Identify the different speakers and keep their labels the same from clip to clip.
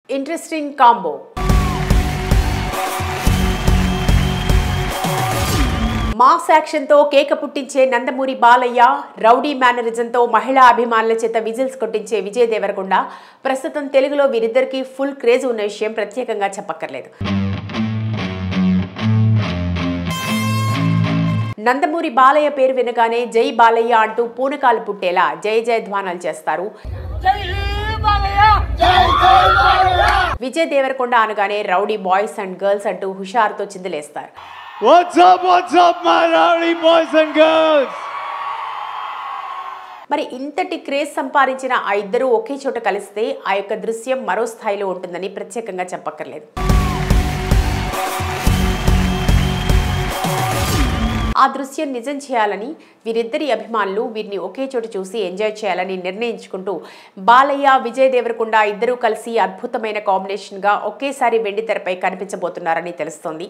Speaker 1: Interesting combo mass యాక్షన్తో కేక పుట్టించే Nandamuri Balayya rowdy మేనరిజంతో మహిళా అభిమానుల చేత విజిల్స్ కొట్టించే విజయ్ దేవరకొండ ప్రస్తుతం తెలుగులో వీరిద్దరికీ ఫుల్ క్రేజ్ ఉన్న విషయం ప్రత్యేకంగా చెప్పక్కర్లేదు నందమూరి బాలయ్య పేరు వినగానే జై బాలయ్య అంటూ పూనకాలు పుట్టేలా జయ జయధ్వానాలు చేస్తారు విజయ్ దేవరకొండ అనగానే రౌడీ బాయ్స్ అండ్ గర్ల్స్ అంటూ హుషారుతో చిందులేస్తారు
Speaker 2: What's up, what's up, my rowdy boys and girls?
Speaker 1: మరి ఇంతటి క్రేజ్ సంపాదించిన ఆ ఇద్దరు ఒకే చోట కలిస్తే ఆ యొక్క దృశ్యం మరో స్థాయిలో ఉంటుందని ప్రత్యేకంగా చెప్పక్కర్లేదు ఆ దృశ్యం నిజం చేయాలని వీరిద్దరి అభిమానులు వీరిని ఒకే చోట చూసి ఎంజాయ్ చేయాలని నిర్ణయించుకుంటూ బాలయ్య విజయ్ దేవరకొండ ఇద్దరూ కలిసి అద్భుతమైన కాంబినేషన్గా ఒకేసారి వెండి తెరపై కనిపించబోతున్నారని తెలుస్తోంది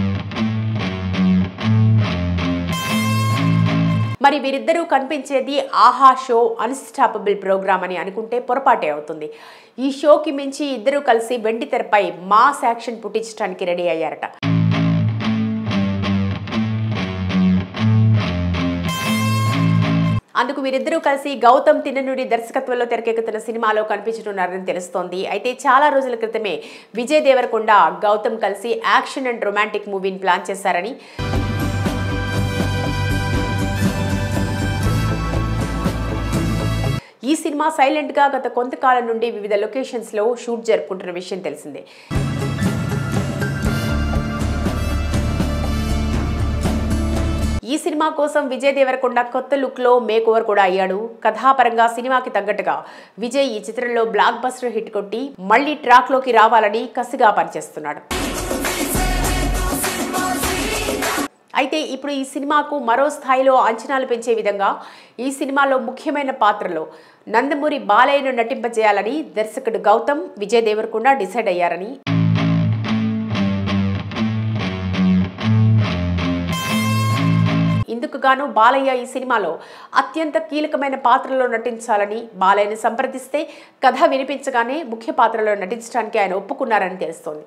Speaker 1: మరి వీరిద్దరూ కనిపించేది ఆహా షో అన్స్టాపబుల్ ప్రోగ్రామ్ అని అనుకుంటే పొరపాటే అవుతుంది ఈ షోకి మించి ఇద్దరూ కలిసి వెండి తెరపై మాస్ యాక్షన్ పుట్టించడానికి రెడీ అయ్యారట అందుకు వీరిద్దరూ కలిసి గౌతమ్ తిన్ననుడి దర్శకత్వంలో తెరకెక్కుతున్న సినిమాలో కనిపించనున్నారని తెలుస్తోంది అయితే చాలా రోజుల క్రితమే విజయ్ దేవరకొండ గౌతమ్ కలిసి యాక్షన్ అండ్ రొమాంటిక్ మూవీని ప్లాన్ చేశారని ఈ సినిమా సైలెంట్ గా గత కొంతకాలం నుండి వివిధ లొకేషన్స్ లో షూట్ జరుపుకుంటున్న విషయం తెలిసిందే ఈ సినిమా కోసం విజయ్ దేవరకొండ కొత్త లుక్ లో మేక్ ఓవర్ కూడా అయ్యాడు కథాపరంగా సినిమాకి తగ్గట్టుగా విజయ్ ఈ చిత్రంలో బ్లాక్ బస్టర్ హిట్ కొట్టి మళ్ళీ ట్రాక్ లోకి రావాలని కసిగా పనిచేస్తున్నాడు అయితే ఇప్పుడు ఈ సినిమాకు మరో స్థాయిలో అంచనాలు పెంచే విధంగా ఈ సినిమాలో ముఖ్యమైన పాత్రలో నందమూరి బాలయ్యను నటింపజేయాలని దర్శకుడు గౌతమ్ విజయ్ దేవరకొండ డిసైడ్ అయ్యారని ఇందుకు గాను బాలయ్య ఈ సినిమాలో అత్యంత కీలకమైన పాత్రలో నటించాలని బాలయ్యను సంప్రదిస్తే కథ వినిపించగానే ముఖ్య పాత్రలో నటించడానికి ఆయన ఒప్పుకున్నారని తెలుస్తోంది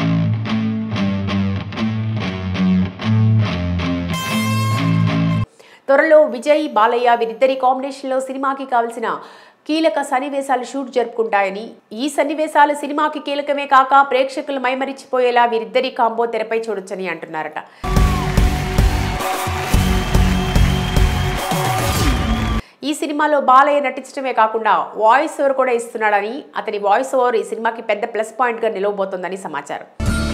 Speaker 1: త్వరలో విజయ్ బాలయ్య వీరిద్దరి కాంబినేషన్లో సినిమాకి కావలసిన కీలక సన్నివేశాలు షూట్ జరుపుకుంటాయని ఈ సన్నివేశాలు సినిమాకి కీలకమే కాక ప్రేక్షకులు మైమరిచిపోయేలా వీరిద్దరి కాంబో తెరపై చూడొచ్చని అంటున్నారట ఈ సినిమాలో బాలయ్య నటించడమే కాకుండా వాయిస్ ఓవర్ కూడా ఇస్తున్నాడని అతని వాయిస్ ఓవర్ ఈ సినిమాకి పెద్ద ప్లస్ పాయింట్గా నిలవబోతోందని సమాచారం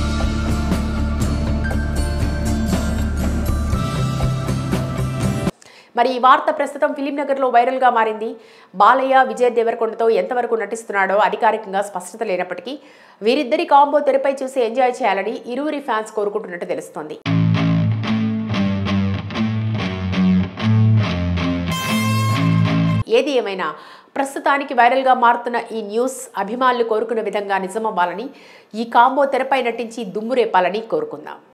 Speaker 1: మరి ఈ వార్త ప్రస్తుతం ఫిలిం నగర్లో వైరల్గా మారింది బాలయ్య విజయ్ దేవరకొండతో ఎంతవరకు నటిస్తున్నాడో అధికారికంగా స్పష్టత లేనప్పటికీ వీరిద్దరి కాంబో తెరపై చూసి ఎంజాయ్ చేయాలని ఇరువురి ఫ్యాన్స్ కోరుకుంటున్నట్టు తెలుస్తోంది ఏది ఏమైనా ప్రస్తుతానికి వైరల్గా మారుతున్న ఈ న్యూస్ అభిమానులు కోరుకున్న విధంగా నిజమవ్వాలని ఈ కాంబో తెరపై నటించి దుమ్ము రేపాలని కోరుకుందాం